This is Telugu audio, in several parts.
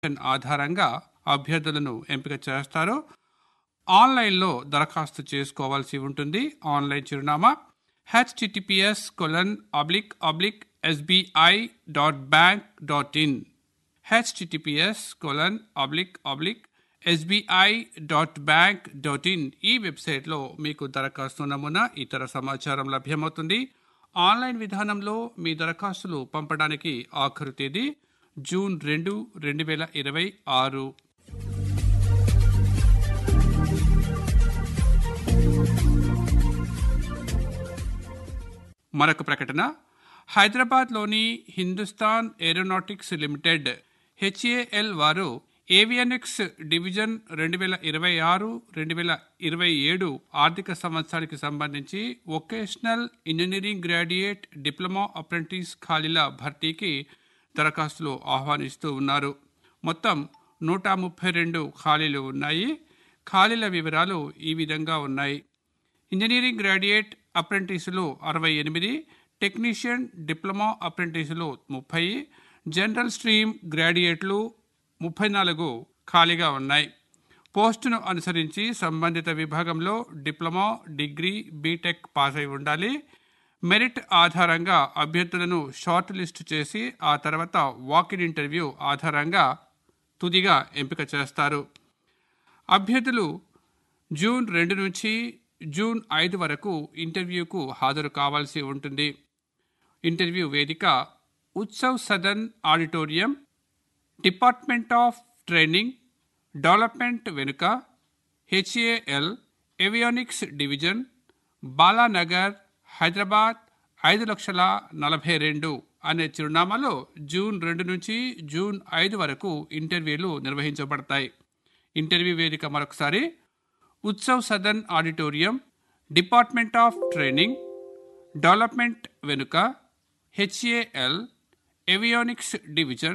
ఆధారంగా అభ్యర్థులను ఎంపిక చేస్తారు ఆన్లైన్లో దరఖాస్తు చేసుకోవాల్సి ఉంటుంది ఆన్లైన్ చిరునామా HTTPS colon oblique oblique SBI dot bank dot in HTTPS colon oblique oblique SBI dot bank dot in ఈ వెబ్సైట్లో మీకు దరఖాస్తు నమూనా ఇతర సమాచారం లభ్యమవుతుంది ఆన్లైన్ విధానంలో మీ దరఖాస్తులు పంపడానికి ఆఖరు తేదీ జూన్ రెండు రెండు వేల ఇరవై ఆరు మరొక ప్రకటన హైదరాబాద్లోని హిందుస్థాన్ ఏరోనాటిక్స్ లిమిటెడ్ హెచ్ఏఎల్ వారు ఏవియానిక్స్ డివిజన్ రెండు వేల ఇరవై ఆరు రెండు వేల ఇరవై ఏడు ఆర్థిక సంవత్సరానికి సంబంధించి vocational engineering graduate diploma apprentice ఖాళీల భర్తీకి దరఖాస్తులు ఆహ్వానిస్తూ ఉన్నారు మొత్తం నూట ముప్పై రెండు ఖాళీలు ఉన్నాయి ఖాళీల వివరాలు ఈ విధంగా ఉన్నాయి ఇంజనీరింగ్ గ్రాడ్యుయేట్ అప్రెంటిస్లు అరవై ఎనిమిది టెక్నీషియన్ డిప్లొమా అప్రెంటిస్లు ముప్పై జనరల్ స్ట్రీమ్ గ్రాడ్యుయేట్లు ముప్పై నాలుగు ఖాళీగా ఉన్నాయి పోస్టును అనుసరించి సంబంధిత విభాగంలో డిప్లొమా డిగ్రీ బీటెక్ పాస్ అయి ఉండాలి మెరిట్ ఆధారంగా అభ్యర్థులను షార్ట్ లిస్ట్ చేసి ఆ తర్వాత వాకిన్ ఇంటర్వ్యూ ఆధారంగా తుదిగా ఎంపిక చేస్తారు అభ్యర్థులు జూన్ రెండు నుంచి జూన్ ఐదు వరకు ఇంటర్వ్యూకు హాజరు కావాల్సి ఉంటుంది ఇంటర్వ్యూ వేదిక Utsav Sadan auditorium department of training development వెనుక HAL avionics division Balanagar Hyderabad ఐదు లక్షల నలభై రెండు అనే చిరునామాలో జూన్ రెండు నుంచి జూన్ ఐదు వరకు ఇంటర్వ్యూలు నిర్వహించబడతాయి ఇంటర్వ్యూ వేదిక మరొకసారి Utsav Sadan auditorium department of training development వెనుక HAL avionics division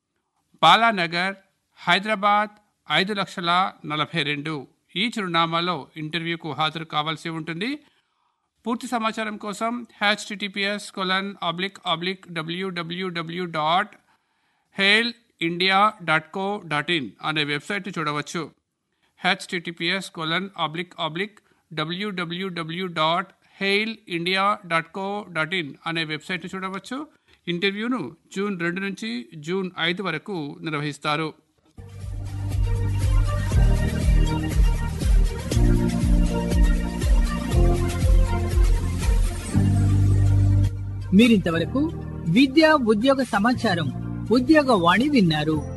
Balanagar Hyderabad ఐదు లక్షల నలభై రెండు ఈ చిరునామాలో ఇంటర్వ్యూకు హాజరు కావాల్సి ఉంటుంది పూర్తి సమాచారం కోసం HTTPS colon oblique oblique WWW dot HAL India dot co dot in అనే వెబ్సైట్ చూడవచ్చు HTTPS colon oblique oblique WWW dot HAL India dot co dot in అనే వెబ్సైట్ చూడవచ్చు ఇంటర్వ్యూను జూన్ రెండు నుంచి జూన్ ఐదు వరకు నిర్వహిస్తారు మీరింతవరకు విద్య ఉద్యోగ సమాచారం ఉద్యోగ వాణి విన్నారు